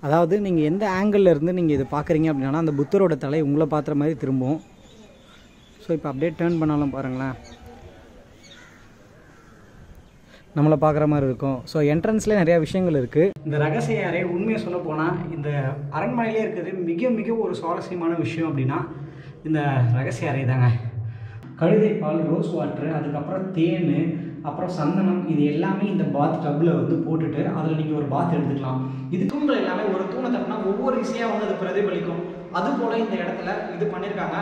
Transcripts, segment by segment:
அதாவது நீங்கள் எந்த ஆங்கிளில் இருந்து நீங்கள் இதை பார்க்குறீங்க அப்படின்னா அந்த புத்தரோட தலை உங்களை பார்க்குற மாதிரி திரும்பும் ஸோ இப்போ அப்படியே டேர்ன் பண்ணாலும் பாருங்களேன் நம்மளை பார்க்குற மாதிரி இருக்கும் ஸோ என்ட்ரன்ஸ்லேயே நிறையா விஷயங்கள் இருக்குது இந்த ரகசிய அறை உண்மையை சொல்ல போனால் இந்த அரண்மனையிலே இருக்கிறது மிக மிக ஒரு சுவாரஸ்யமான விஷயம் அப்படின்னா இந்த ரகசிய அறை தாங்க கழுதை பால் ரோஸ் வாட்ரு அதுக்கப்புறம் தேன் அப்புறம் சந்தனம் இது எல்லாமே இந்த பாத் டப்பில் வந்து போட்டுட்டு அதில் நீங்கள் ஒரு பாத் எடுத்துக்கலாம் இது தூண்கள் எல்லாமே ஒரு தூணை தட்டினா ஒவ்வொரு இசையாக வந்து அது பிரதிபலிக்கும் அது போல் இந்த இடத்துல இது பண்ணியிருக்காங்க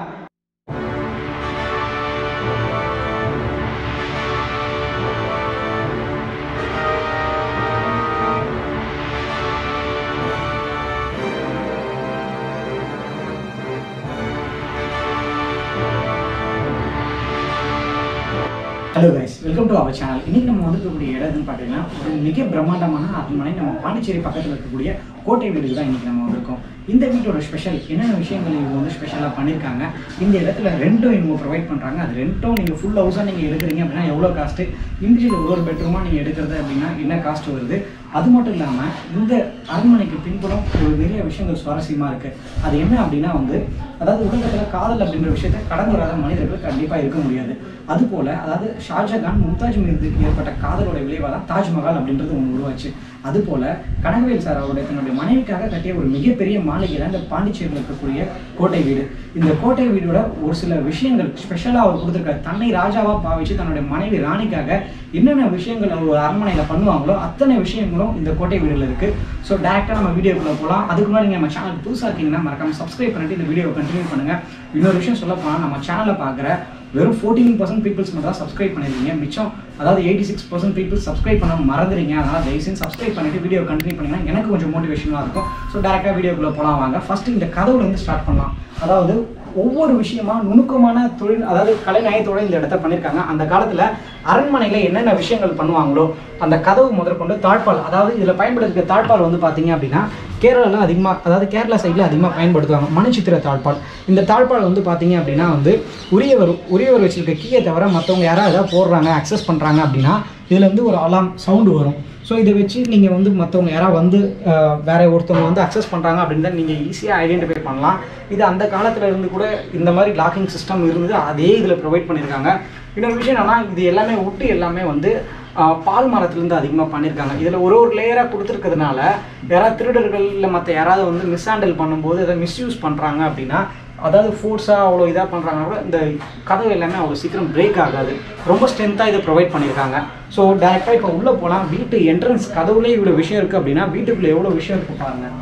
hello guys welcome to our channel இன்னைக்கு நம்ம வந்துருக்கக்கூடிய இடம் எதுன்னு பார்த்தீங்கன்னா ஒரு மிக பிரம்மாண்டமான அரண்மனை நம்ம பாண்டிச்சேரி பக்கத்தில் இருக்கக்கூடிய கோட்டை வீடுக்கு தான் இன்னைக்கு நம்ம வந்திருக்கோம் இந்த வீட்டோட ஸ்பெஷல் என்னென்ன விஷயங்கள் இவங்க வந்து ஸ்பெஷலாக பண்ணியிருக்காங்க இந்த இடத்துல ரெண்டும் இவங்க ப்ரொவைட் பண்ணுறாங்க அது ரெண்டும் நீங்கள் ஃபுல் ஹவுஸாக நீங்கள் எடுக்கிறீங்க அப்படின்னா எவ்வளோ காஸ்ட்டு இண்டிவிஜுவல் ஒரு பெட்ரூமாக நீங்கள் எடுக்கிறது அப்படின்னா என்ன காஸ்ட் வருது அது மட்டும் இல்லாமல் இந்த அரண்மனைக்கு பின்புறம் ஒரு நிறைய விஷயங்கள் சுவாரஸ்யமாக இருக்குது அது என்ன அப்படின்னா வந்து அதாவது உலகத்தில் காதல் அப்படின்ற விஷயத்தை கடந்து வராத மனிதர்கள் கண்டிப்பாக இருக்க முடியாது அதுபோல் அதாவது ஷாஜகான் மும்தாஜ் மீது ஏற்பட்ட காதலோட விளைவாக தான் தாஜ்மஹால் அப்படின்றது ஒன்று உருவாச்சு அதுபோல் கனகவேல் சார் அவருடைய தன்னுடைய மனைவிக்காக கட்டிய ஒரு மிகப்பெரிய மாளிகை தான் இந்த பாண்டிச்சேரியில் இருக்கக்கூடிய கோட்டை வீடு இந்த கோட்டை வீடோட ஒரு சில விஷயங்கள் ஸ்பெஷலாக அவர் கொடுத்துருக்காரு தன்னை ராஜாவாக பாவிச்சு தன்னுடைய மனைவி ராணிக்காக என்னென்ன விஷயங்கள் அவர் ஒரு அரண்மனையில் பண்ணுவாங்களோ அத்தனை விஷயங்களும் இந்த கோட்டை வீடில் இருக்குது ஸோ டேரெக்டாக நம்ம வீடியோக்குள்ளே போகலாம் அதுக்கு முன்னாடி நீங்கள் நம்ம சேனல் புதுசாக இருக்கீங்கன்னா மறக்காம சப்ஸ்கிரைப் பண்ணிட்டு இந்த வீடியோவை கண்டினியூ பண்ணுங்கள் இன்னொரு விஷயம் சொல்ல போனால் நம்ம சேனலை பார்க்குற வெறும் ஃபோர்டீன் பர்சன்ட் பீப்புள்ஸ் மட்டும் தான் சப்ஸ்கிரைப் பண்ணிருக்கீங்க மிச்சம் அதாவது eighty six percent peoples subscribe பண்ண மறந்துறீங்க அதனால் தயவுசெய்து சப்ஸ்கிரைப் பண்ணிட்டு வீடியோ கண்டினியூ பண்ணிங்கன்னா எனக்கு கொஞ்சம் மோட்டிவேஷனாக இருக்கும் ஸோ டேரெக்டாக வீடியோக்குள்ளே போகலாம் வாங்க ஃபர்ஸ்ட் இந்த கதவுல இருந்து ஸ்டார்ட் பண்ணலாம் அதாவது ஒவ்வொரு விஷயமா நுணுக்கமான தொழில் அதாவது கலைநயத்தோட இந்த இடத்த பண்ணியிருக்காங்க அந்த காலத்தில் அரண்மனையில் என்னென்ன விஷயங்கள் பண்ணுவாங்களோ அந்த கதவு முதற்கொண்டு தாழ்பால் அதாவது இதில் பயன்படுத்திருக்க தாழ்பால் வந்து பார்த்தீங்க அப்படின்னா கேரளாவில் அதிகமாக அதாவது கேரளா சைடில் அதிகமாக பயன்படுத்துவாங்க மணிச்சித்திர தாழ்பால் இந்த தாழ்பால் வந்து பார்த்தீங்க அப்படின்னா வந்து உரியவர் உரியவர் வச்சிருக்க கீயை தவிர மற்றவங்க யாராவது ஏதாவது போடுறாங்க அக்சஸ் பண்ணுறாங்க அப்படின்னா இதில் வந்து ஒரு அலாம் சவுண்டு வரும் ஸோ இதை வச்சு நீங்கள் வந்து மற்றவங்க யாராவது வந்து அஹ், வேற ஒருத்தவங்க வந்து அக்சஸ் பண்ணுறாங்க அப்படின்னு தான் நீங்கள் ஈஸியாக ஐடென்டிஃபை பண்ணலாம் இது அந்த காலத்தில் இருந்து கூட இந்த மாதிரி லாக்கிங் சிஸ்டம் இருந்து அதே இதில் ப்ரொவைட் பண்ணியிருக்காங்க இன்னொரு விஷயம் என்னன்னா இது எல்லாமே ஒட்டு எல்லாமே வந்து ஆஹ், பால் மரத்துலேருந்து அதிகமாக பண்ணியிருக்காங்க இதில் ஒரு ஒரு லேயராக கொடுத்துருக்கிறதுனால யாராவது திருடர்கள் இல்லை மற்ற யாராவது வந்து மிஸ்ஹேண்டில் பண்ணும்போது அதை மிஸ்யூஸ் பண்ணுறாங்க அப்படின்னா அதாவது ஃபோர்ஸாக அவ்வளோ இதாக பண்ணுறாங்க கூட இந்த கதவு எல்லாமே அவ்வளோ சீக்கிரம் பிரேக் ஆகாது ரொம்ப ஸ்ட்ரென்த்தாக இதை ப்ரொவைட் பண்ணியிருக்காங்க ஸோ டேரெக்டாக இப்போ உள்ளே போகலாம் வீட்டு என்ட்ரன்ஸ் கதவுலேயே இவ்வளோ விஷயம் இருக்குது அப்படின்னா வீட்டுக்குள்ளே எவ்வளோ விஷயம் இருக்குது பாருங்கள்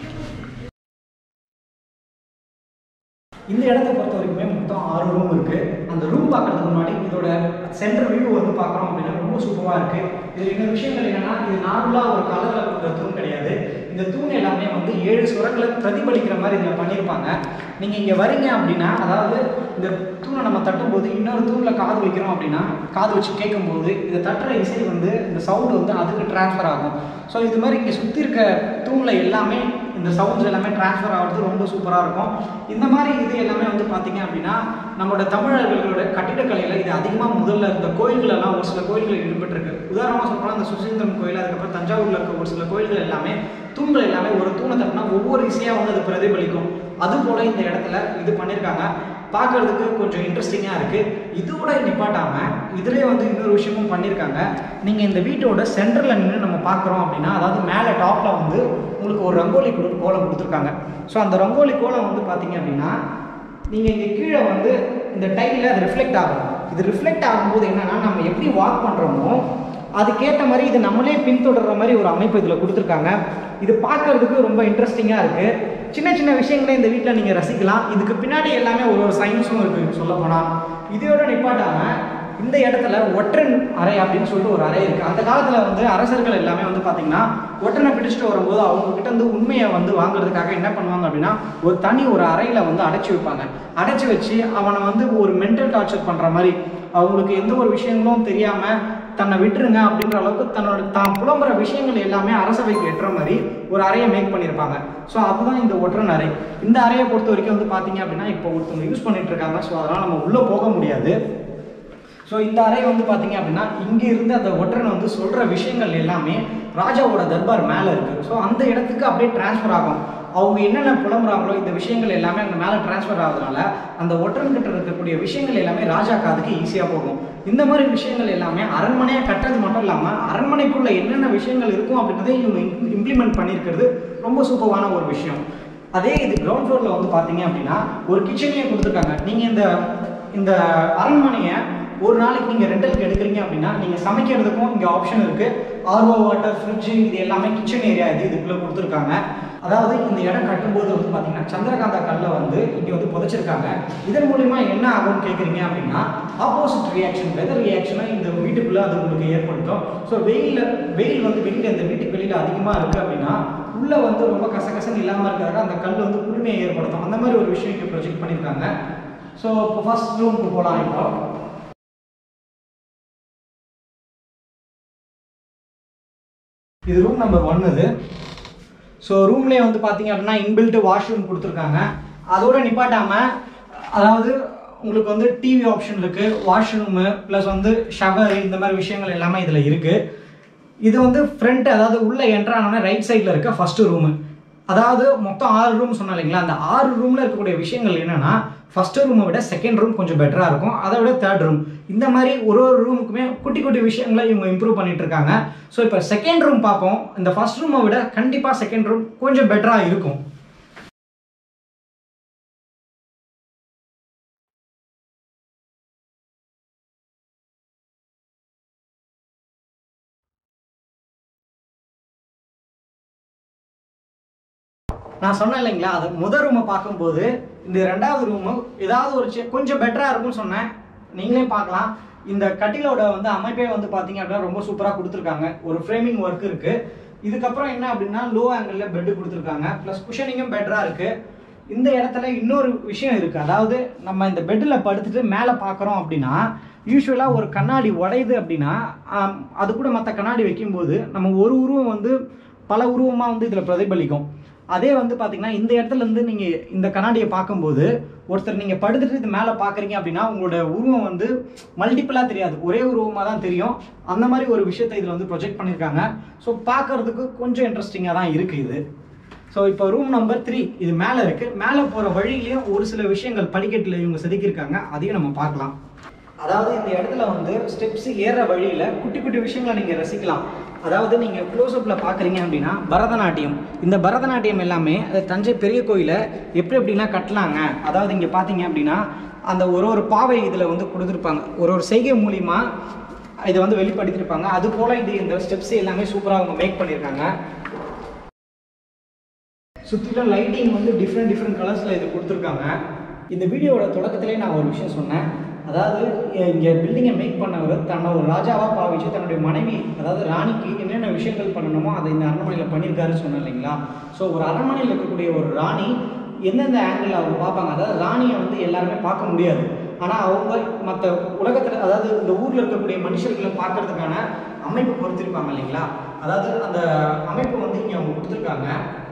இந்த இடத்த பொறுத்த வரைக்குமே மொத்தம் ஆறு ரூம் இருக்கு அந்த ரூம் பார்க்கறதுக்கு முன்னாடி இதோட சென்டர் வியூ வந்து பார்க்குறோம் அப்படின்னா ரொம்ப சூப்பராக இருக்கு இது இன்னொரு விஷயங்கள் என்னன்னா இது நார்மலாக ஒரு கலரில் கொடுக்குற தூண் கிடையாது இந்த தூண் எல்லாமே வந்து ஏழு சுரங்களை பிரதிபலிக்கிற மாதிரி இதில் பண்ணியிருப்பாங்க நீங்கள் இங்கே வரீங்க அப்படின்னா அதாவது இந்த தூணை நம்ம தட்டும்போது இன்னொரு தூணில் காது வைக்கிறோம் அப்படின்னா காது வச்சு கேட்கும்போது இதை தட்டுற இசை வந்து இந்த சவுண்டு வந்து அதுக்கு ட்ரான்ஸ்ஃபர் ஆகும் ஸோ இது மாதிரி இங்கே சுற்றி இருக்க தூணில் எல்லாமே இந்த சவுண்ட்ஸ் எல்லாமே ட்ரான்ஸ்ஃபர் ஆகிறது ரொம்ப சூப்பராக இருக்கும் இந்த மாதிரி இது எல்லாமே வந்து பார்த்தீங்க அப்படின்னா நம்மளோட தமிழர்களோட கட்டிடக்கலையில் இது அதிகமாக முதல்ல இருந்த கோயில்கள் எல்லாம் ஒரு சில கோயில்கள் ஈடுபட்டிருக்கு உதாரணமாக சொல்லப்போனால் அந்த சுசீந்திரம் கோயில் அதுக்கப்புறம் தஞ்சாவூரில் இருக்க ஒரு சில கோயில்கள் எல்லாமே தூண்கள் எல்லாமே ஒரு தூணை தட்டினா ஒவ்வொரு இசையாக வந்து அது பிரதிபலிக்கும் அது போல இந்த இடத்துல இது பண்ணியிருக்காங்க பார்க்கறதுக்கு கொஞ்சம் இன்ட்ரெஸ்டிங்காக இருக்குது இதோட நிப்பாட்டாமல் இதிலே வந்து இன்னொரு விஷயமும் பண்ணியிருக்காங்க நீங்கள் இந்த வீட்டோட சென்டரில் நின்று நம்ம பார்க்குறோம் அப்படின்னா அதாவது மேலே டாப்பில் வந்து உங்களுக்கு ஒரு ரங்கோலி கொடு கோலம் கொடுத்துருக்காங்க ஸோ அந்த ரங்கோலி கோலம் வந்து பார்த்தீங்க அப்படின்னா நீங்கள் இங்கே கீழே வந்து இந்த டைலில் அது ரிஃப்ளெக்ட் ஆகும் இது ரிஃப்ளெக்ட் ஆகும்போது என்னன்னா நம்ம எப்படி வாக் பண்ணுறோமோ அதுக்கேற்ற மாதிரி இது நம்மளே பின்தொடர்ற மாதிரி ஒரு அமைப்பு இதில் கொடுத்துருக்காங்க இது பார்க்கறதுக்கு ரொம்ப இன்ட்ரெஸ்டிங்காக இருக்குது சின்ன சின்ன விஷயங்களை இந்த வீட்டில் நீங்கள் ரசிக்கலாம் இதுக்கு பின்னாடி எல்லாமே ஒரு ஒரு சயின்ஸும் இருக்குது சொல்ல போனால் இதோட நிப்பாட்டாமல் இந்த இடத்துல ஒற்றன் அறை அப்படின்னு சொல்லிட்டு ஒரு அறை இருக்குது அந்த காலத்தில் வந்து அரசர்கள் எல்லாமே வந்து பார்த்தீங்கன்னா ஒற்றனை பிடிச்சிட்டு வரும்போது அவங்க கிட்ட இருந்து உண்மையை வந்து வாங்குறதுக்காக என்ன பண்ணுவாங்க அப்படின்னா ஒரு தனி ஒரு அறையில் வந்து அடைச்சி வைப்பாங்க அடைச்சி வச்சு அவனை வந்து ஒரு மென்டல் டார்ச்சர் பண்ணுற மாதிரி அவங்களுக்கு எந்த ஒரு விஷயங்களும் தெரியாமல் தன்னை விட்டுருங்க அப்படின்ற அளவுக்கு தன்னோட தான் புலம்புற விஷயங்கள் எல்லாமே அரசவைக்கு எட்டுற மாதிரி ஒரு அறையை மேக் பண்ணியிருப்பாங்க ஸோ அதுதான் இந்த ஒற்றன் அறை இந்த அறையை பொறுத்த வரைக்கும் வந்து பார்த்தீங்க அப்படின்னா இப்போ ஒருத்தவங்க யூஸ் பண்ணிட்டு இருக்காங்க ஸோ அதனால் நம்ம உள்ளே போக முடியாது ஸோ இந்த அறை வந்து பார்த்தீங்க அப்படின்னா இங்கே இருந்து அந்த ஒற்றன் வந்து சொல்கிற விஷயங்கள் எல்லாமே ராஜாவோட தர்பார் மேலே இருக்குது ஸோ அந்த இடத்துக்கு அப்படியே டிரான்ஸ்ஃபர் ஆகும் அவங்க என்னென்ன புலம்புறாங்களோ இந்த விஷயங்கள் எல்லாமே அங்கே மேலே டிரான்ஸ்ஃபர் ஆகுறதுனால அந்த ஒற்றன்கிட்ட இருக்கக்கூடிய விஷயங்கள் எல்லாமே ராஜா காதுக்கு ஈஸியாக போகும் இந்த மாதிரி விஷயங்கள் எல்லாமே அரண்மனையை கட்டுறது மட்டும் இல்லாமல் அரண்மனைக்குள்ள என்னென்ன விஷயங்கள் இருக்கும் அப்படின்றதை இவங்க இம்ப்ளிமெண்ட் பண்ணியிருக்கிறது ரொம்ப சூப்பரான ஒரு விஷயம் அதே இது கிரவுண்ட் ஃப்ளோரில் வந்து பார்த்தீங்க அப்படின்னா ஒரு கிச்சனையே கொடுத்துருக்காங்க நீங்கள் இந்த இந்த அரண்மனையை ஒரு நாளைக்கு நீங்கள் ரெண்டலுக்கு எடுக்கிறீங்க அப்படின்னா நீங்கள் சமைக்கிறதுக்கும் இங்கே ஆப்ஷன் இருக்குது ஆர்ஓ வாட்டர் ஃப்ரிட்ஜு இது எல்லாமே கிச்சன் ஏரியா இது இதுக்குள்ளே கொடுத்துருக்காங்க அதாவது இந்த இடம் கட்டும்போது வந்து பார்த்தீங்கன்னா சந்திரகாந்தா கல்லை வந்து இங்கே வந்து புதைச்சிருக்காங்க இதன் மூலிமா என்ன ஆகும்னு கேட்குறீங்க அப்படின்னா ஆப்போசிட் ரியாக்ஷன் வெதர் ரியாக்ஷனை இந்த வீட்டுக்குள்ளே அது உங்களுக்கு ஏற்படுத்தும் ஸோ வெயிலில் வெயில் வந்து வெளியில் இந்த வீட்டுக்கு வெளியில் அதிகமாக இருக்குது அப்படின்னா உள்ளே வந்து ரொம்ப கசகசன்னு இல்லாமல் இருக்கிறதுக்கு அந்த கல் வந்து குளுமையை ஏற்படுத்தும் அந்த மாதிரி ஒரு விஷயம் இங்கே ப்ரொஜெக்ட் பண்ணியிருக்காங்க ஸோ இப்போ ஃபர்ஸ்ட் ரூமுக்கு போகலாம் இப்போ இது ரூம் நம்பர் ஒன் இது ஸோ ரூம்லேயே வந்து பார்த்தீங்க அப்படின்னா இன்பில்ட் வாஷ்ரூம் கொடுத்துருக்காங்க அதோட நிப்பாட்டாமல் அதாவது உங்களுக்கு வந்து டிவி ஆப்ஷன் இருக்குது வாஷ்ரூமு ப்ளஸ் வந்து ஷவர் இந்த மாதிரி விஷயங்கள் எல்லாமே இதில் இருக்குது இது வந்து ஃப்ரண்ட் அதாவது உள்ள என்ட்ரானோடனே ரைட் சைடில் இருக்க ஃபர்ஸ்ட் ரூமு அதாவது மொத்தம் ஆறு ரூம் சொன்னோம் இல்லைங்களா அந்த ஆறு ரூமில் இருக்கக்கூடிய விஷயங்கள் என்னென்னா ஃபர்ஸ்ட் ரூமை விட செகண்ட் ரூம் கொஞ்சம் பெட்டராக இருக்கும் அதை விட தேர்ட் ரூம் இந்த மாதிரி ஒரு ஒரு ரூமுக்குமே குட்டி குட்டி விஷயங்களை இவங்க இம்ப்ரூவ் பண்ணிட்டு இருக்காங்க ஸோ இப்போ செகண்ட் ரூம் பார்ப்போம் இந்த ஃபர்ஸ்ட் ரூமை விட கண்டிப்பாக செகண்ட் ரூம் கொஞ்சம் பெட்டராக இருக்கும் நான் சொன்னேன் இல்லைங்களா அது முதல் ரூமை பார்க்கும்போது இந்த ரெண்டாவது ரூமு ஏதாவது ஒரு சி- கொஞ்சம் பெட்டராக இருக்கும்னு சொன்னேன் நீங்களே பார்க்கலாம் இந்த கட்டிலோட வந்து அமைப்பே வந்து பார்த்தீங்க அப்படின்னா ரொம்ப சூப்பராக கொடுத்துருக்காங்க ஒரு ஃப்ரேமிங் ஒர்க் இருக்கு இதுக்கப்புறம் என்ன அப்படின்னா லோ ஆங்கிளில் பெட்டு கொடுத்துருக்காங்க ப்ளஸ் குஷனிங்கும் பெட்டராக இருக்கு இந்த இடத்துல இன்னொரு விஷயம் இருக்கு அதாவது நம்ம இந்த பெட்டில் படுத்துட்டு மேலே பார்க்குறோம் அப்படின்னா யூஸ்வலாக ஒரு கண்ணாடி உடையுது அப்படின்னா ஆம், அது கூட மற்ற கண்ணாடி வைக்கும்போது நம்ம ஒரு உருவம் வந்து பல உருவமாக வந்து இதில் பிரதிபலிக்கும் அதே வந்து பார்த்தீங்கன்னா இந்த இடத்துல இருந்து நீங்கள் இந்த கண்ணாடியை பார்க்கும்போது ஒருத்தர் நீங்கள் படுத்துட்டு இது மேலே பார்க்குறீங்க அப்படின்னா உங்களோட உருவம் வந்து மல்டிப்பிளாக தெரியாது ஒரே உருவமாக தான் தெரியும் அந்த மாதிரி ஒரு விஷயத்தை இதில் வந்து ப்ரொஜெக்ட் பண்ணியிருக்காங்க ஸோ பார்க்கறதுக்கு கொஞ்சம் இன்ட்ரெஸ்டிங்காக தான் இருக்குது இது ஸோ இப்போ ரூம் நம்பர் த்ரீ இது மேலே இருக்குது மேலே போகிற வழியிலையும் ஒரு சில விஷயங்கள் படிக்கட்டில் இவங்க செதுக்கியிருக்காங்க அதையும் நம்ம பார்க்கலாம் அதாவது இந்த இடத்துல வந்து ஸ்டெப்ஸ் ஏறுற வழியில் குட்டி குட்டி விஷயங்களை நீங்கள் ரசிக்கலாம் அதாவது நீங்கள் க்ளோஸ்அப்பில் பார்க்குறீங்க அப்படின்னா பரதநாட்டியம் இந்த பரதநாட்டியம் எல்லாமே அது தஞ்சை பெரிய கோயிலை எப்படி எப்படிலாம் கட்டலாங்க அதாவது இங்கே பார்த்தீங்க அப்படின்னா அந்த ஒரு ஒரு பாவை இதில் வந்து கொடுத்துருப்பாங்க ஒரு ஒரு செய்கை மூலிமா இதை வந்து வெளிப்படுத்தியிருப்பாங்க அது போல் இது இந்த ஸ்டெப்ஸ் எல்லாமே சூப்பராக அவங்க மேக் பண்ணியிருக்காங்க சுற்றிலும் லைட்டிங் வந்து டிஃப்ரெண்ட் டிஃப்ரெண்ட் கலர்ஸில் இது கொடுத்துருக்காங்க இந்த வீடியோவோட தொடக்கத்திலே நான் ஒரு விஷயம் சொன்னேன் அதாவது இங்கே பில்டிங்கை மேக் பண்ணவர் தன்னை ஒரு ராஜாவாக பாவிச்சு தன்னுடைய மனைவி அதாவது ராணிக்கு என்னென்ன விஷயங்கள் பண்ணணுமோ அதை இந்த அரண்மனையில் பண்ணியிருக்காருன்னு சொன்னேன் இல்லைங்களா ஸோ ஒரு அரண்மனையில் இருக்கக்கூடிய ஒரு ராணி எந்தெந்த ஆங்கிள் அவங்க பார்ப்பாங்க அதாவது ராணியை வந்து எல்லாருமே பார்க்க முடியாது ஆனால் அவங்க மற்ற உலகத்தில் அதாவது இந்த ஊரில் இருக்கக்கூடிய மனுஷர்களை பார்க்கறதுக்கான அமைப்பு பொறுத்திருப்பாங்க இல்லைங்களா அதாவது அந்த அமைப்பு வந்து இங்கே அவங்க கொடுத்துருக்காங்க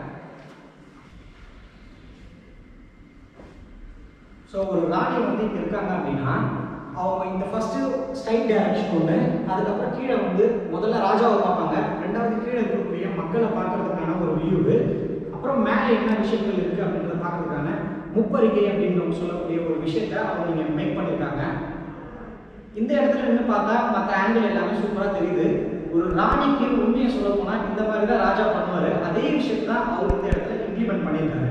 ஸோ ஒரு ராணி வந்து இங்கே இருக்காங்க அப்படின்னா அவங்க இந்த ஃபர்ஸ்ட் ஸ்ட்ரைட் டைரக்ஷன் ஒன்று அதுக்கப்புறம் கீழே வந்து முதல்ல ராஜாவை பார்ப்பாங்க ரெண்டாவது கீழே இருக்கக்கூடிய மக்களை பார்க்கறதுக்கான ஒரு வியூவு அப்புறம் மேலே என்ன விஷயங்கள் இருக்குது அப்படின்றத பார்க்கறதுக்கான முப்பரிகை அப்படின்னு நம்ம சொல்லக்கூடிய ஒரு விஷயத்த அவங்க இங்கே மேக் பண்ணியிருக்காங்க இந்த இடத்துல நின்று பார்த்தா மற்ற ஆங்கிள் எல்லாமே சூப்பராக தெரியுது ஒரு ராணிக்கு உண்மையை சொல்ல போனால் இந்த மாதிரி தான் ராஜா பண்ணுவார் அதே விஷயத்தை தான் அவர் இந்த இடத்துல இம்ப்ளிமெண்ட் பண்ணியிருக்காரு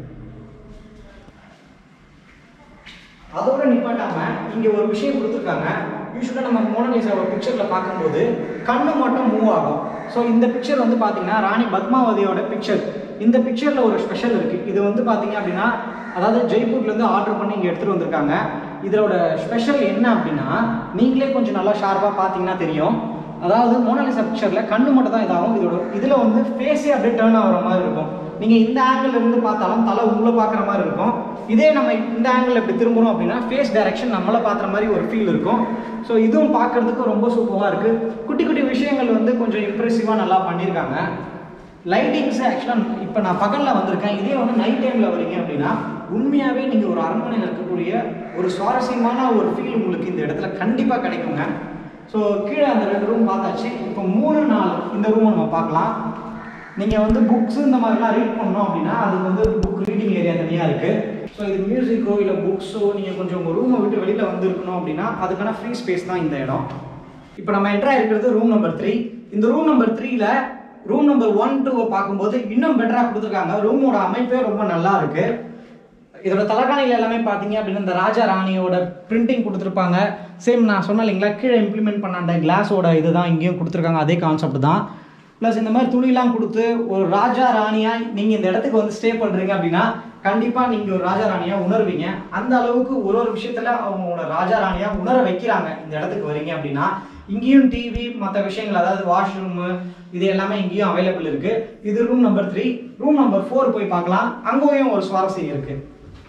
அதோட நிப்பாட்டாம இங்க ஒரு விஷயம் கொடுத்துருக்காங்க யூஸ்வலாக நம்ம மோனலிசாவோட பிக்சரில் பார்க்கும்போது கண்ணு மட்டும் மூவ் ஆகும் ஸோ இந்த பிக்சர் வந்து பார்த்தீங்கன்னா ராணி பத்மாவதியோட பிக்சர் இந்த பிக்சரில் ஒரு ஸ்பெஷல் இருக்குது இது வந்து பார்த்தீங்க அப்படின்னா அதாவது ஜெய்ப்பூர்லேருந்து ஆர்டர் பண்ணி இங்கே எடுத்துகிட்டு வந்திருக்காங்க இதோட ஸ்பெஷல் என்ன அப்படின்னா நீங்களே கொஞ்சம் நல்லா ஷார்ப்பாக பார்த்தீங்கன்னா தெரியும் அதாவது மோனாலிசா பிக்சரில் கண்ணு மட்டும் தான் இதாகும் இதோட இதில் வந்து ஃபேஸே அப்படியே டேர்ன் ஆகிற மாதிரி இருக்கும் நீங்கள் இந்த ஆங்கிள் இருந்து பார்த்தாலும் தலை உங்களை பார்க்குற மாதிரி இருக்கும் இதே நம்ம இந்த ஆங்கிள் இப்படி திரும்புகிறோம் அப்படின்னா ஃபேஸ் டைரக்ஷன் நம்மளை பார்க்குற மாதிரி ஒரு ஃபீல் இருக்கும் ஸோ இதுவும் பார்க்கறதுக்கு ரொம்ப சூப்பராக இருக்குது குட்டி குட்டி விஷயங்கள் வந்து கொஞ்சம் இம்ப்ரெசிவாக நல்லா பண்ணியிருக்காங்க லைட்டிங்ஸ் ஆக்சுவலாக இப்போ நான் பகலில் வந்திருக்கேன் இதே வந்து நைட் டைமில் வரீங்க அப்படின்னா உண்மையாகவே நீங்கள் ஒரு அரண்மனையில் இருக்கக்கூடிய ஒரு சுவாரஸ்யமான ஒரு ஃபீல் உங்களுக்கு இந்த இடத்துல கண்டிப்பாக கிடைக்குங்க ஸோ கீழே அந்த ரெண்டு ரூம் பார்த்தாச்சு இப்போ மூணு நாள் இந்த ரூமை நம்ம பார்க்கலாம் நீங்கள் வந்து புக்ஸ் இந்த மாதிரிலாம் ரீட் பண்ணோம் அப்படின்னா அதுக்கு வந்து புக் ரீடிங் ஏரியா தனியாக இருக்குது ஸோ இது மியூசிக்கோ இல்லை புக்ஸோ நீங்கள் கொஞ்சம் உங்கள் ரூமை விட்டு வெளியில் வந்திருக்கணும் அப்படின்னா அதுக்கான ஃப்ரீ ஸ்பேஸ் தான் இந்த இடம் இப்போ நம்ம என்ட்ரா இருக்கிறது ரூம் நம்பர் த்ரீ இந்த ரூம் நம்பர் த்ரீல ரூம் நம்பர் ஒன் டூவை பார்க்கும்போது இன்னும் பெட்டராக கொடுத்துருக்காங்க ரூமோட அமைப்பே ரொம்ப நல்லா இருக்கு இதோட தலைகாணியில் எல்லாமே பார்த்தீங்க அப்படின்னா இந்த ராஜா ராணியோட பிரிண்டிங் கொடுத்துருப்பாங்க சேம் நான் சொன்னேன் இல்லைங்களா கீழே இம்ப்ளிமெண்ட் பண்ண அந்த கிளாஸோட இதுதான் இங்கேயும் கொடுத்துருக்காங்க அதே கான்செப்ட் தான் ப்ளஸ் இந்த மாதிரி துணிலாம் கொடுத்து ஒரு ராஜா ராணியாக நீங்கள் இந்த இடத்துக்கு வந்து ஸ்டே பண்ணுறீங்க அப்படின்னா கண்டிப்பாக நீங்கள் ஒரு ராஜா ராணியாக உணர்வீங்க அந்த அளவுக்கு ஒரு ஒரு விஷயத்தில் அவங்களோட ராஜா ராணியாக உணர வைக்கிறாங்க இந்த இடத்துக்கு வரீங்க அப்படின்னா இங்கேயும் டிவி மற்ற விஷயங்கள் அதாவது வாஷ்ரூமு இது எல்லாமே இங்கேயும் அவைலபிள் இருக்கு இது room number three room number four போய் பார்க்கலாம் அங்கேயும் ஒரு சுவாரஸ்யம் இருக்கு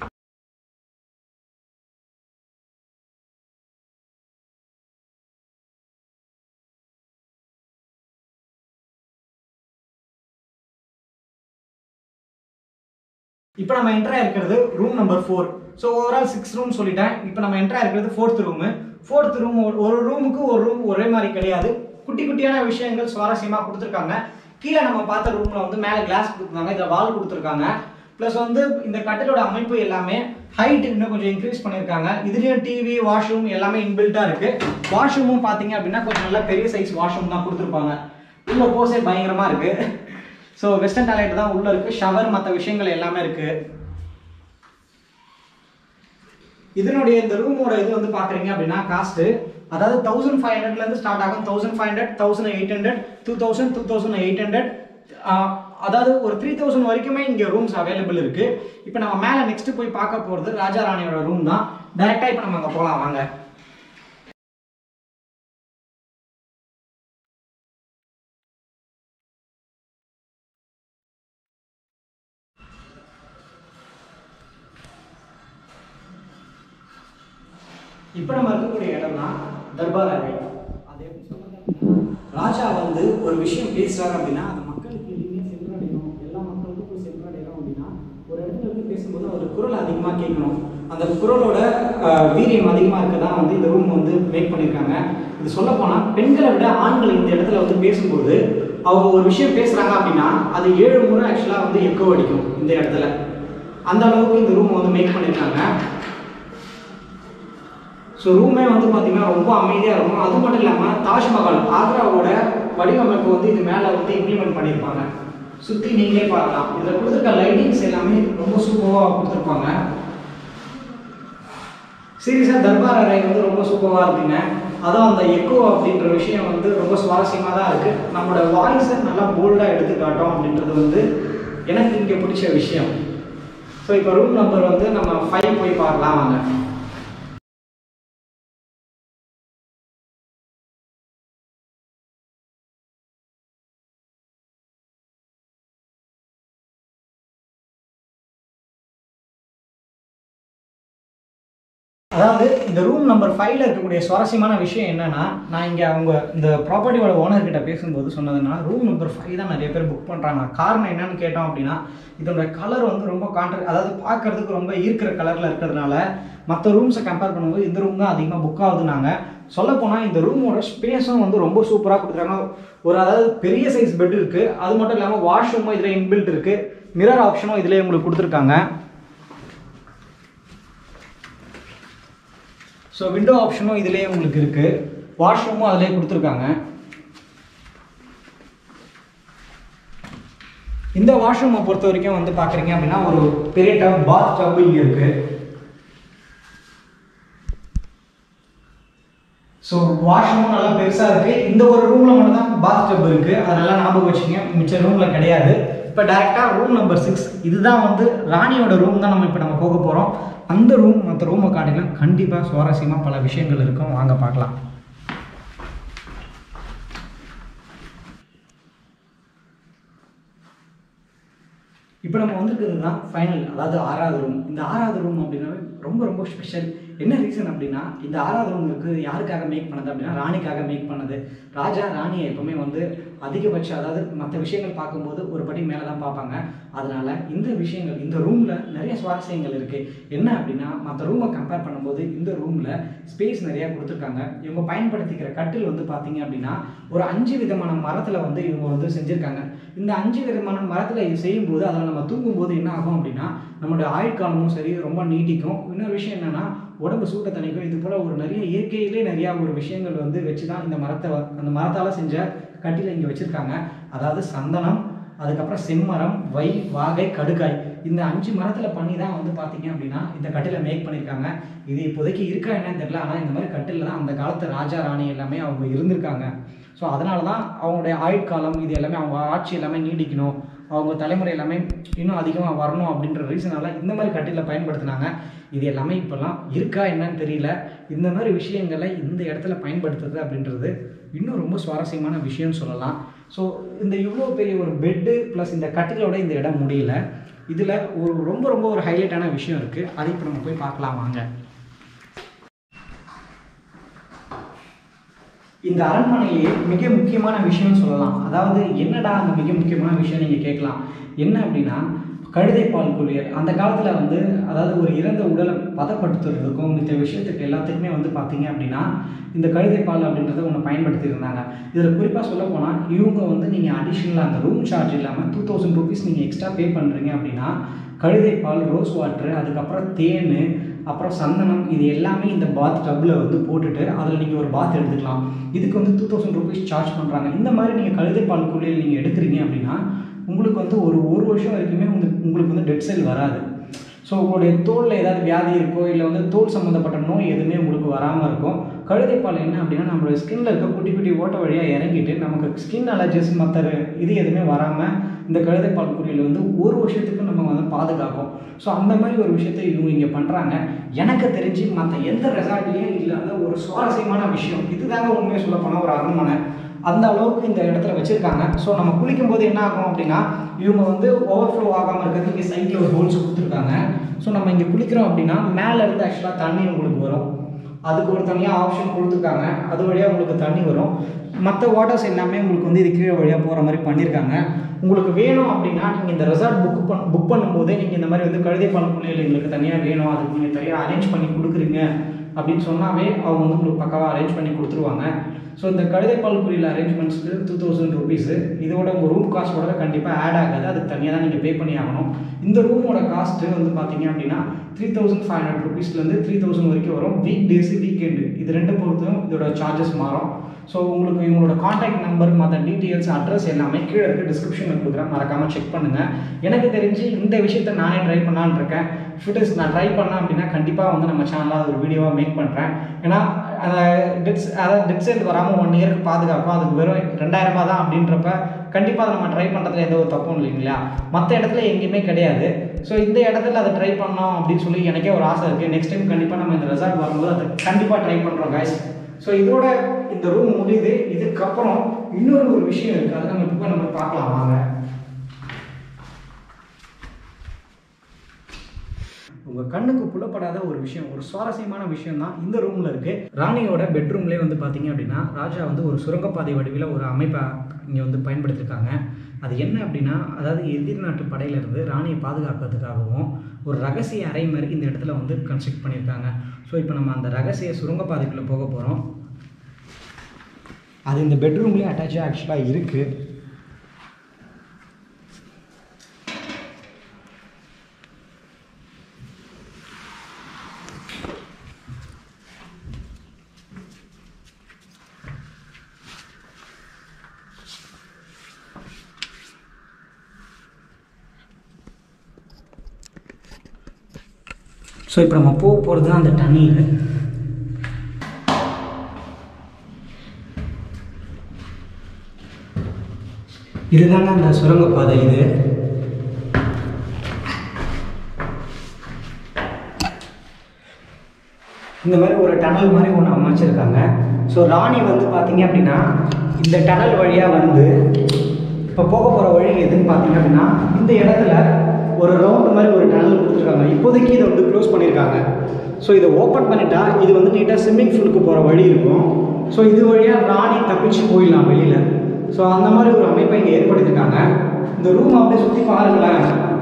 இப்போ நம்ம என்ட்ரா இருக்கிறது room number four so overall six room சொல்லிட்டேன் இப்போ நம்ம என்ட்ரா இருக்கிறது ஃபோர்த் ரூமு ஃபோர்த் ரூம் ஒரு ரூமுக்கு ஒரு ரூம் ஒரே மாதிரி கிடையாது குட்டி குட்டியான விஷயங்கள் சுவாரஸ்யமாக கொடுத்துருக்காங்க கீழே நம்ம பார்த்த ரூமில் வந்து மேலே கிளாஸ் கொடுத்துருக்காங்க இதில் வால் கொடுத்துருக்காங்க ப்ளஸ் வந்து இந்த கட்டிலோட அமைப்பு எல்லாமே ஹைட் இன்னும் கொஞ்சம் இன்க்ரீஸ் பண்ணியிருக்காங்க இதுலேயும் டிவி வாஷ்ரூம் எல்லாமே இன்பில்ட்டாக இருக்குது வாஷ்ரூமும் பார்த்தீங்க அப்படின்னா கொஞ்சம் நல்லா பெரிய சைஸ் வாஷ்ரூம் தான் கொடுத்துருப்பாங்க உள்ள போஸே பயங்கரமாக இருக்குது ஸோ வெஸ்டர்ன் டாய்லெட் தான் உள்ள இருக்கு ஷவர் மற்ற விஷயங்கள் எல்லாமே இருக்கு இதனுடைய இந்த ரூமோட இது வந்து பாக்குறீங்க அப்படின்னா காஸ்ட் அதாவது தௌசண்ட் ஃபைவ் ஹண்ட்ரட்ல இருந்து ஸ்டார்ட் ஆகும் thousand five hundred thousand eight hundred two thousand two thousand eight hundred அதாவது ஒரு த்ரீ தௌசண்ட் வரைக்குமே இங்கே ரூம்ஸ் அவைலபிள் இருக்கு இப்போ நம்ம மேலே நெக்ஸ்ட் போய் பார்க்க போகிறது ராஜா ராணியோட ரூம் தான் டைரெக்டாக இப்போ நம்ம அங்கே போகலாம் வாங்க இப்போ நம்ம இருக்கக்கூடிய இடம் தான் தர்பார் அறை அது எப்படி சொல்றது அப்படின்னா, ராஜா வந்து ஒரு விஷயம் பேசுறாரு அப்படின்னா அது மக்களுக்கு எளிமையாக சென்றடையணும் எல்லா மக்களுக்கும் போய் சென்றடையணும் அப்படின்னா ஒரு இடத்துல இருந்து பேசும்போது அவர் குரல் அதிகமாக கேட்கணும் அந்த குரலோட அஹ், வீரியம் அதிகமாக இருக்க தான் வந்து இந்த ரூம் வந்து மேக் பண்ணியிருக்காங்க இது சொல்ல போனால் பெண்களை விட ஆண்கள் இந்த இடத்துல வந்து பேசும்போது அவங்க ஒரு விஷயம் பேசுறாங்க அப்படின்னா அது ஏழு முறை ஆக்சுவலாக வந்து எக்கோ அடிக்கும் இந்த இடத்துல அந்த அளவுக்கு இந்த ரூம் வந்து மேக் பண்ணியிருக்காங்க ஸோ ரூமே வந்து பார்த்தீங்கன்னா ரொம்ப அமைதியாக இருக்கும் அது மட்டும் இல்லாமல் தாஜ்மஹால் ஆக்ராவோட வடிவமைப்பு வந்து இது மேலே வந்து இம்ப்ளிமெண்ட் பண்ணியிருப்பாங்க சுற்றி நீங்களே பார்க்கலாம் இதில் கொடுத்துருக்க லைட்டிங்ஸ் எல்லாமே ரொம்ப சூப்பராக கொடுத்துருப்பாங்க சீரியஸாக தர்பார் அறை வந்து ரொம்ப சூப்பராக இருக்குங்க அதுவும் அந்த எக்கோ அப்படின்ற விஷயம் வந்து ரொம்ப சுவாரஸ்யமாக தான் இருக்குது நம்மளோட வாய்ஸை நல்லா போல்டாக எடுத்து காட்டும் அப்படின்றது வந்து எனக்கு இங்கே பிடிச்ச விஷயம் ஸோ இப்போ ரூம் நம்பர் வந்து நம்ம ஃபைவ் போய் பார்க்கலாம் வாங்க அதாவது இந்த ரூம் நம்பர் ஃபைவ்ல இருக்கக்கூடிய சுவாரஸ்யமான விஷயம் என்னன்னா நான் இங்கே அவங்க இந்த ப்ராப்பர்ட்டியோட ஓனர் கிட்ட பேசும்போது சொன்னதுன்னா ரூம் நம்பர் ஃபைவ் தான் நிறைய பேர் புக் பண்ணுறாங்க காரணம் என்னன்னு கேட்டோம் அப்படின்னா இதோட கலர் வந்து ரொம்ப கான்ட்ர அதாவது பார்க்கறதுக்கு ரொம்ப ஈர்க்கிற கலரில் இருக்கிறதுனால மற்ற ரூம்ஸை கம்பேர் பண்ணும்போது இந்த ரூம் தான் அதிகமாக புக் ஆகுதுனாங்க சொல்லப்போனால் இந்த ரூமோட ஸ்பேஸும் வந்து ரொம்ப சூப்பராக கொடுத்துருக்காங்க ஒரு அதாவது பெரிய சைஸ் பெட் இருக்குது அது மட்டும் இல்லாமல் வாஷ்ரூமும் இதில் இன்பில்ட் இருக்குது மிரர் ஆப்ஷனும் இதிலே உங்களுக்கு கொடுத்துருக்காங்க ஸோ விண்டோ ஆப்ஷனும் இதுலேயே உங்களுக்கு இருக்குது வாஷ்ரூமும் அதிலே கொடுத்துருக்காங்க இந்த வாஷ்ரூமை பொறுத்த வரைக்கும் வந்து பார்க்குறீங்க அப்படின்னா ஒரு பெரிய டப் பாத் டப் இங்கே இருக்குது ஸோ வாஷ்ரூமும் நல்லா பெருசாக இருக்குது இந்த ஒரு ரூமில் மட்டும் தான் பாத் டப் இருக்குது அதனால ஞாபகம் வச்சுங்க மிச்ச ரூமில் கிடையாது இப்போ டேரெக்டாக ரூம் நம்பர் சிக்ஸ் இதுதான் வந்து ராணியோட ரூம் தான் நம்ம இப்போ நம்ம போக போகிறோம் அந்த ரூம் மற்ற ரூமை காட்டிலும் கண்டிப்பாக சுவாரஸ்யமாக பல விஷயங்கள் இருக்கும் வாங்க பார்க்கலாம் இப்போ நம்ம வந்திருக்கிறது தான் ஃபைனல் அதாவது ஆறாவது ரூம் இந்த ஆறாவது ரூம் அப்படின்னாவே ரொம்ப ரொம்ப ஸ்பெஷல் என்ன ரீசன் அப்படின்னா இந்த ஆறாவது ரூம் இருக்குது யாருக்காக மேக் பண்ணது அப்படின்னா ராணிக்காக மேக் பண்ணது ராஜா ராணியை எப்பவுமே வந்து அதிகபட்சம் அதாவது மற்ற விஷயங்கள் பார்க்கும்போது ஒரு படி மேலே தான் பார்ப்பாங்க அதனால இந்த விஷயங்கள் இந்த ரூமில் நிறைய சுவாரஸ்யங்கள் இருக்குது என்ன அப்படின்னா மற்ற ரூமை கம்பேர் பண்ணும்போது இந்த ரூமில் ஸ்பேஸ் நிறையா கொடுத்துருக்காங்க இவங்க பயன்படுத்திக்கிற கட்டில் வந்து பார்த்தீங்க அப்படின்னா ஒரு அஞ்சு விதமான மரத்தில் வந்து இவங்க வந்து செஞ்சுருக்காங்க இந்த அஞ்சு விதமான மரத்தில் செய்யும்போது அதில் நம்ம தூங்கும்போது என்ன ஆகும் அப்படின்னா நம்மளுடைய ஆயுட்காலமும் சரி ரொம்ப நீட்டிக்கும் இன்னொரு விஷயம் என்னென்னா உடம்பு சூட்டை தணிக்கும் இது போல் ஒரு நிறைய இயற்கையிலே நிறையா ஒரு விஷயங்கள் வந்து வச்சு தான் இந்த மரத்தை வ- அந்த மரத்தால் செஞ்ச கட்டில இங்கே வச்சுருக்காங்க அதாவது சந்தனம் அதுக்கப்புறம் செம்மரம் வை வாகை கடுக்காய் இந்த அஞ்சு மரத்தில் பண்ணி தான் வந்து பார்த்தீங்க அப்படின்னா இந்த கட்டில மேக் பண்ணியிருக்காங்க இது இப்போதைக்கு இருக்கா என்னன்னு தெரியல ஆனால் இந்த மாதிரி கட்டில் தான் அந்த காலத்து ராஜா ராணி எல்லாமே அவங்க இருந்திருக்காங்க ஸோ அதனால தான் அவங்களுடைய ஆயுட்காலம் இது எல்லாமே அவங்க ஆட்சி எல்லாமே நீடிக்கணும் அவங்க தலைமுறை எல்லாமே இன்னும் அதிகமாக வரணும் அப்படின்ற ரீசனால இந்த மாதிரி கட்டில பயன்படுத்தினாங்க இது எல்லாமே இப்போல்லாம் இருக்கா என்னன்னு தெரியல இந்த மாதிரி விஷயங்களை இந்த இடத்துல பயன்படுத்துறது அப்படின்றது இன்னும் ரொம்ப சுவாரஸ்யமான விஷயம்னு சொல்லலாம் ஸோ இந்த இவ்வளோ பெரிய ஒரு பெட்டு ப்ளஸ் இந்த கட்டிலோட இந்த இடம் முடியல இதில் ஒரு ரொம்ப ரொம்ப ஒரு ஹைலைட்டான விஷயம் இருக்குது அதை இப்போ நம்ம போய் பார்க்கலாம் வாங்க இந்த அரண்மனையிலேயே மிக முக்கியமான விஷயம்னு சொல்லலாம் அதாவது என்னடா அந்த மிக முக்கியமான விஷயம் நீங்கள் கேட்கலாம் என்ன அப்படின்னா கழுதை பால் குளியல் அந்த காலத்தில் வந்து அதாவது ஒரு இறந்த உடலை பதப்படுத்துறதுக்கும் மித்த விஷயத்துக்கு எல்லாத்துக்குமே வந்து பார்த்தீங்க அப்படின்னா இந்த கழுதை பால் அப்படின்றத ஒன்று பயன்படுத்தி இருந்தாங்க இதில் குறிப்பாக சொல்ல போனால் இவங்க வந்து நீங்கள் அடிஷ்னலாக அந்த ரூம் சார்ஜ் இல்லாமல் டூ தௌசண்ட் ருபீஸ் நீங்கள் எக்ஸ்ட்ரா பே பண்ணுறீங்க அப்படின்னா கழுதை பால் ரோஸ் வாட்ரு அதுக்கப்புறம் தேன் அப்புறம் சந்தனம் இது எல்லாமே இந்த பாத் டப்பில் வந்து போட்டுட்டு அதில் நீங்கள் ஒரு பாத் எடுத்துக்கலாம் இதுக்கு வந்து டூ தௌசண்ட் ருபீஸ் சார்ஜ் பண்ணுறாங்க இந்த மாதிரி நீங்கள் கழுதை பால் குளியல் நீங்கள் எடுக்கிறீங்க அப்படின்னா உங்களுக்கு வந்து ஒரு ஒரு வருஷம் வரைக்குமே வந்து உங்களுக்கு வந்து டெட் செல் வராது ஸோ உங்களுடைய தோலில் ஏதாவது வியாதி இருக்கோ இல்லை வந்து தோல் சம்மந்தப்பட்ட நோய் எதுவுமே உங்களுக்கு வராமல் இருக்கும் கழுதைப்பால் என்ன அப்படின்னா நம்மளுடைய ஸ்கின்ல இருக்க குட்டி குட்டி ஓட்ட வழியாக இறங்கிட்டு நமக்கு ஸ்கின் அலர்ஜிஸ் மற்ற இது எதுவுமே வராமல் இந்த கழுதைப்பால் குறியில் வந்து ஒரு வருஷத்துக்கு நம்ம வந்து பாதுகாக்கும் ஸோ அந்த மாதிரி ஒரு விஷயத்தை இவங்க இங்கே பண்ணுறாங்க எனக்கு தெரிஞ்சு மற்ற எந்த ரெசார்ட்லேயும் இல்லாத ஒரு சுவாரஸ்யமான விஷயம் இதுதாங்க உண்மையை சொல்ல போனால் ஒரு அரண்மனை அந்த அளவுக்கு இந்த இடத்துல வச்சுருக்காங்க ஸோ நம்ம குளிக்கும் போது என்ன ஆகும் அப்படின்னா இவங்க வந்து ஓவர்ஃப்ளோ ஆகாமல் இருக்கிறதுக்கு இங்கே சைடில் ஒரு ஹோல்ஸ் கொடுத்துருக்காங்க ஸோ நம்ம இங்கே குளிக்கிறோம் அப்படின்னா மேலே இருந்து ஆக்சுவலாக தண்ணி உங்களுக்கு வரும் அதுக்கு ஒரு தனியாக ஆப்ஷன் கொடுத்துருக்காங்க அது வழியாக உங்களுக்கு தண்ணி வரும் மற்ற வாட்டர்ஸ் எல்லாமே உங்களுக்கு வந்து இது கீழே வழியாக போகிற மாதிரி பண்ணியிருக்காங்க உங்களுக்கு வேணும் அப்படின்னா நீங்கள் இந்த ரெசார்ட் புக் பண் புக் பண்ணும்போதே நீங்கள் இந்த மாதிரி வந்து கழுதை பால் குளியல் எங்களுக்கு தனியாக வேணும் அதுக்கு நீங்கள் தனியாக அரேஞ்ச் பண்ணி கொடுக்குறீங்க அப்படின்னு சொன்னாவே அவங்க வந்து உங்களுக்கு பக்காவாக அரேஞ்ச் பண்ணி கொடுத்துருவாங்க ஸோ இந்த கழுதைப்பால் குறியில் அரேஞ்ச்மெண்ட்ஸ்க்கு டூ தௌசண்ட் ருபீஸு இதோட உங்கள் ரூம் காஸ்ட்டோட கண்டிப்பாக ஆட் ஆகாது அதுக்கு தனியாக தான் நீங்கள் பே பண்ணி ஆகணும் இந்த ரூமோட காஸ்ட்டு வந்து பார்த்தீங்க அப்படின்னா த்ரீ தௌசண்ட் ஃபைவ் ஹண்ட்ரட் ருபீஸ்லேருந்து த்ரீ தௌசண்ட் வரைக்கும் வரும் வீக் டேஸு வீக்கெண்டு இது ரெண்டு பொறுத்தும் இதோட சார்ஜஸ் மாறும் ஸோ உங்களுக்கு இவங்களோட காண்டாக்ட் நம்பர் மற்ற டீட்டெயில்ஸ் அட்ரஸ் எல்லாமே கீழே இருக்க டிஸ்கிரிப்ஷனில் கொடுக்குறேன் மறக்காமல் செக் பண்ணுங்கள் எனக்கு தெரிஞ்சு இந்த விஷயத்த நானே ட்ரை பண்ணலான்னு இருக்கேன் ஃபிட்டஸ் நான் ட்ரை பண்ணேன் அப்படின்னா கண்டிப்பாக வந்து நம்ம சேனலில் அது ஒரு வீடியோவாக மேக் பண்ணுறேன் ஏன்னா அந்த டெட்ஸ் அதாவது டெட் செல் வராமல் ஒன் இயருக்கு பாதுகாக்கும் அதுக்கு வெறும் ரெண்டாயிரம் ரூபாய் தான் அப்படின்றப்ப கண்டிப்பாக அதை நம்ம ட்ரை பண்ணுறதுல எந்த ஒரு தப்பும் இல்லைங்களா மற்ற இடத்துல எங்கேயுமே கிடையாது ஸோ இந்த இடத்துல அதை ட்ரை பண்ணோம் அப்படின்னு சொல்லி எனக்கே ஒரு ஆசை இருக்குது நெக்ஸ்ட் டைம் கண்டிப்பாக நம்ம இந்த ரெசார்ட் வரும்போது அதை கண்டிப்பாக ட்ரை பண்ணுறோம் guys ஸோ இதோட இந்த ரூம் முடியுது இதுக்கப்புறம் இன்னொரு ஒரு விஷயம் இருக்குது அதை நம்ம இப்போ நம்ம பார்க்கலாம் வாங்க உங்க கண்ணுக்கு புலப்படாத ஒரு விஷயம் ஒரு சுவாரஸ்யமான விஷயம் தான் இந்த ரூம்ல இருக்கு ராணியோட பெட்ரூம்லேயே வந்து பாத்தீங்க அப்படின்னா ராஜா வந்து ஒரு சுரங்கப்பாதை வடிவில் ஒரு அமைப்பை இங்கே வந்து பயன்படுத்தியிருக்காங்க அது என்ன அப்படின்னா அதாவது எதிர் நாட்டு படையில இருந்து ராணியை பாதுகாக்கிறதுக்காகவும் ஒரு ரகசிய அறை மாதிரி இந்த இடத்துல வந்து கன்ஸ்ட்ரக்ட் பண்ணியிருக்காங்க ஸோ இப்போ நம்ம அந்த ரகசிய சுரங்கப்பாதைக்குள்ளே போக போகிறோம் அது இந்த பெட்ரூம்லேயே அட்டாச்சாக ஆக்சுவலாக இருக்குது ஸோ இப்போ நம்ம போக போகிறது தான் அந்த டன்னில் இதுதாங்க அந்த சுரங்கப்பாதை இது இந்த மாதிரி ஒரு டனல் மாதிரி ஒன்று அமைச்சிருக்காங்க ஸோ ராணி வந்து பார்த்தீங்க அப்படின்னா இந்த டனல் வழியாக வந்து இப்போ போக போகிற வழி எதுன்னு பார்த்தீங்க அப்படின்னா இந்த இடத்துல ஒரு ரவுண்டு மாதிரி ஒரு டனல் கொடுத்துருக்காங்க இப்போதைக்கு இதை வந்து க்ளோஸ் பண்ணியிருக்காங்க ஸோ இதை ஓப்பன் பண்ணிட்டா இது வந்து நீட்டாக ஸ்விம்மிங் பூலுக்கு போகிற வழி இருக்கும் ஸோ இது வழியாக ராணி தப்பிச்சு போயிடலாம் வெளியில் ஸோ அந்த மாதிரி ஒரு அமைப்பை இங்கே ஏற்படுத்தியிருக்காங்க இந்த ரூம் அப்படியே சுற்றி பாருங்களேன்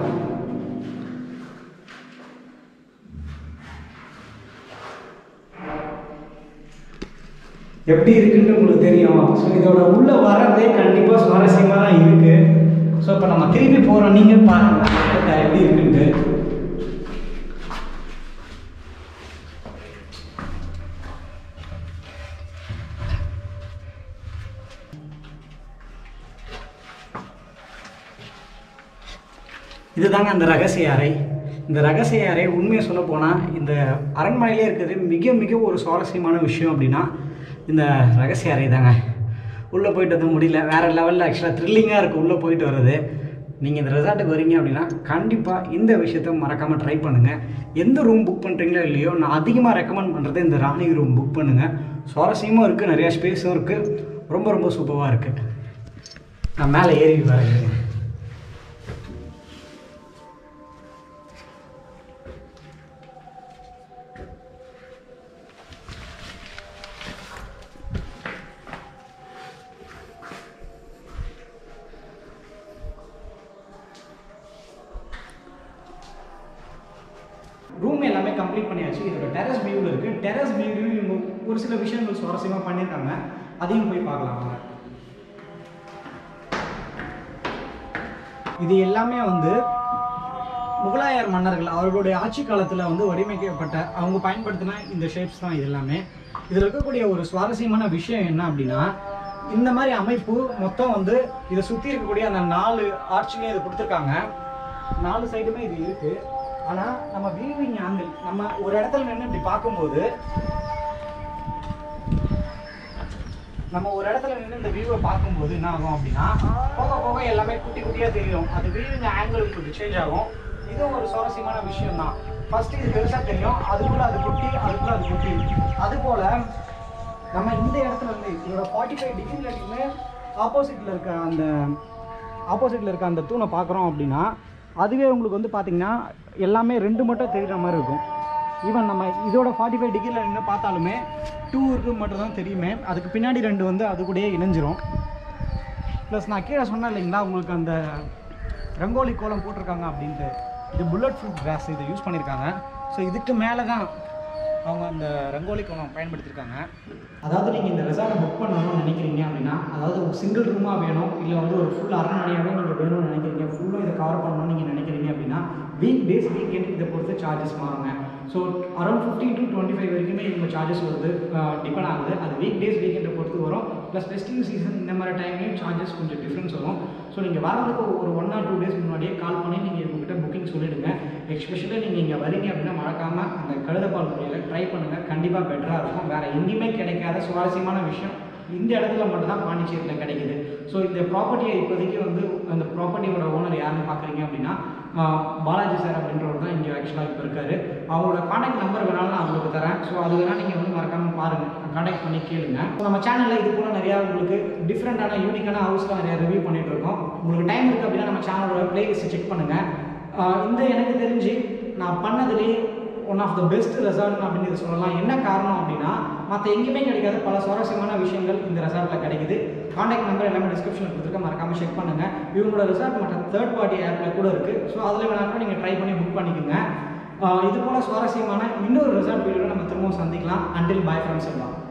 எப்படி இருக்குன்னு உங்களுக்கு தெரியும் ஸோ இதோட உள்ள வர்றதே கண்டிப்பாக சுவாரஸ்யமாக தான் இருக்கு ஸோ இப்போ நம்ம திருப்பி போகிறோம் நீங்கள் பாருங்க எப்படி இருக்குன்ட்டு இதுதாங்க அந்த ரகசிய அறை இந்த ரகசிய அறை உண்மையை சொல்ல போனால் இந்த அரண்மனையிலே இருக்கிறது மிக மிக ஒரு சுவாரஸ்யமான விஷயம் அப்படின்னா இந்த ரகசிய அறை தாங்க உள்ளே போயிட்டு வந்து முடியல வேறு லெவலில் ஆக்சுவலாக த்ரில்லிங்காக இருக்குது உள்ளே போயிட்டு வர்றது நீங்கள் இந்த ரெசார்ட்டுக்கு வரீங்க அப்படின்னா கண்டிப்பாக இந்த விஷயத்த மறக்காமல் ட்ரை பண்ணுங்கள் எந்த ரூம் புக் பண்ணுறீங்களோ இல்லையோ நான் அதிகமாக ரெக்கமெண்ட் பண்ணுறது இந்த ராணி ரூம் புக் பண்ணுங்கள் சுவாரஸ்யமும் இருக்குது நிறையா ஸ்பேஸும் இருக்குது ரொம்ப ரொம்ப சூப்பராக இருக்குது நான் மேலே ஏறி வரேன் ரூம் எல்லாமே கம்ப்ளீட் பண்ணியாச்சு இதோட டெரஸ் வியூவில் இருக்குது டெரஸ் வியூலையும் இவங்க ஒரு சில விஷயங்கள் சுவாரஸ்யமாக பண்ணியிருக்காங்க அதையும் போய் பார்க்கலாம் வாங்க இது எல்லாமே வந்து முகலாயர் மன்னர்கள் அவர்களுடைய ஆட்சி காலத்தில் வந்து வடிவமைக்கப்பட்ட அவங்க பயன்படுத்தின இந்த ஷேப்ஸ் தான் இது எல்லாமே இதில் இருக்கக்கூடிய ஒரு சுவாரஸ்யமான விஷயம் என்ன அப்படின்னா இந்த மாதிரி அமைப்பு மொத்தம் வந்து இதை சுற்றி இருக்கக்கூடிய அந்த நாலு ஆர்ச்சிலையும் இது கொடுத்துருக்காங்க நாலு சைடுமே இது இருக்கு ஆனால் நம்ம வியூவிங் ஆங்கிள் நம்ம ஒரு இடத்துல நின்று இப்படி பார்க்கும்போது நம்ம ஒரு இடத்துல நின்று இந்த வியூவை பார்க்கும்போது என்ன ஆகும் அப்படின்னா போக போக எல்லாமே குட்டி குட்டியாக தெரியும் அது வியூவிங் ஆங்கிள் உங்களுக்கு சேஞ்ச் ஆகும் இதுவும் ஒரு சுவாரஸ்யமான விஷயம் தான் ஃபர்ஸ்ட் இது பெருசாக தெரியும் அதுக்குள்ள அது குட்டி அதுக்குள்ள அது குட்டி அது போல நம்ம இந்த இடத்துல இருந்து இதோட ஃபார்ட்டி ஃபைவ் டிகிரிலேயுமே ஆப்போசிட்டில் இருக்க அந்த ஆப்போசிட்டில் இருக்க அந்த தூணை பார்க்குறோம் அப்படின்னா அதுவே உங்களுக்கு வந்து பார்த்தீங்கன்னா எல்லாமே ரெண்டு மட்டும் தெரியுற மாதிரி இருக்கும் ஈவன் நம்ம இதோட ஃபார்ட்டி ஃபைவ் டிகிரியில் நின்று பார்த்தாலுமே டூ இருக்கு மட்டும் தான் தெரியுமே அதுக்கு பின்னாடி ரெண்டு வந்து அது கூடயே இணைஞ்சிரும் ப்ளஸ் நான் கீழே சொன்னேன் இல்லைங்களா உங்களுக்கு அந்த ரங்கோலி கோலம் போட்டிருக்காங்க அப்படின்ட்டு இது புல்லட் ப்ரூஃப் கிராஸ் இதை யூஸ் பண்ணியிருக்காங்க ஸோ இதுக்கு மேலே தான் அவங்க அந்த ரங்கோலி கோலம் பயன்படுத்தியிருக்காங்க அதாவது நீங்கள் இந்த ரெசார்ட்டை புக் பண்ணணும்னு நினைக்கிறீங்க அப்படின்னா அதாவது ஒரு சிங்கிள் ரூமாக வேணும் இல்லை வந்து ஒரு ஃபுல் அரண்மனையாகவே நீங்கள் வேணும்னு நினைக்கிறீங்க ஃபுல்லும் இதை கவர் பண்ணணும்னு நீங்கள் நினைக்கிறீங்க அப்படின்னா வீக் டேஸ் வீக்கெண்ட் இதை பொறுத்து சார்ஜஸ் மாறுங்க so around fifty to twenty five வரைக்குமே இவங்க சார்ஜஸ் வருது டிபெண்ட் ஆகுது அது வீக் டேஸ் வீக்கெண்டை பொறுத்து வரும் ப்ளஸ் ஃபெஸ்டிவ் சீசன் இந்த மாதிரி டைம்லேயும் சார்ஜஸ் கொஞ்சம் டிஃப்ரென்ஸ் வரும் ஸோ நீங்கள் வரதுக்கு ஒரு ஒன் ஆர் டூ டேஸ் முன்னாடியே கால் பண்ணி நீங்கள் இவங்ககிட்ட புக்கிங் சொல்லிவிடுங்க எஸ்பெஷலி நீங்கள் இங்கே வரீங்க அப்படின்னா மறக்காமல் அந்த கழுதப்பால் முறையில் ட்ரை பண்ணுங்கள் கண்டிப்பாக பெட்டராக இருக்கும் வேறு எங்கேயுமே கிடைக்காத சுவாரஸ்யமான விஷயம் இந்த இடத்துல மட்டும்தான் பாண்டிச்சேரியில் கிடைக்குது ஸோ இந்த ப்ராப்பர்ட்டியை இப்போதைக்கு வந்து அந்த ப்ராப்பர்ட்டியோட ஓனர் யாருன்னு பார்க்குறீங்க அப்படின்னா ஆஹ், பாலாஜி சார் அப்படின்றவர் தான் இங்கே ஆக்சுவலாக இப்போ இருக்காரு அவரோட காண்டாக்ட் நம்பர் வேணாலும் நான் உங்களுக்கு தரேன் ஸோ அது வேணால் நீங்கள் வந்து மறக்காமல் பாருங்கள் காண்டாக்ட் பண்ணி கேளுங்க So, நம்ம சேனலில் இது போல நிறையா உங்களுக்கு டிஃப்ரெண்ட்டான யூனிக்கான ஹவுஸ்லாம் நிறையா ரிவ்யூ பண்ணிட்டு இருக்கோம் உங்களுக்கு டைம் இருக்குது அப்படின்னா நம்ம சேனலோட பிளேலிஸ்ட் செக் பண்ணுங்கள் ஆஹ், இந்த எனக்கு தெரிஞ்சு நான் பண்ணதுலேயே one of the best resort அப்படின்னு இது சொல்லலாம் என்ன காரணம் அப்படின்னா மற்ற எங்கேயுமே கிடைக்காத பல சுவாரஸ்யமான விஷயங்கள் இந்த ரெசார்ட்டில் கிடைக்குது காண்டாக்ட் நம்பர் எல்லாமே டிஸ்கிரிப்ஷனில் கொடுத்துருக்கேன் மறக்காம செக் பண்ணுங்கள் இவங்களோட ரெசார்ட் மற்ற தேர்ட் பார்ட்டி ஆப்பில் கூட இருக்குது ஸோ அதில் வேணாலும் நீங்கள் ட்ரை பண்ணி புக் பண்ணிக்கோங்க ஆஹ் இது போல் சுவாரஸ்யமான இன்னொரு ரெசார்ட் வீடியோவில் நம்ம திரும்பவும் சந்திக்கலாம் அண்டில் பாய் ஃப்ரெண்ட்ஸ் எல்லாம்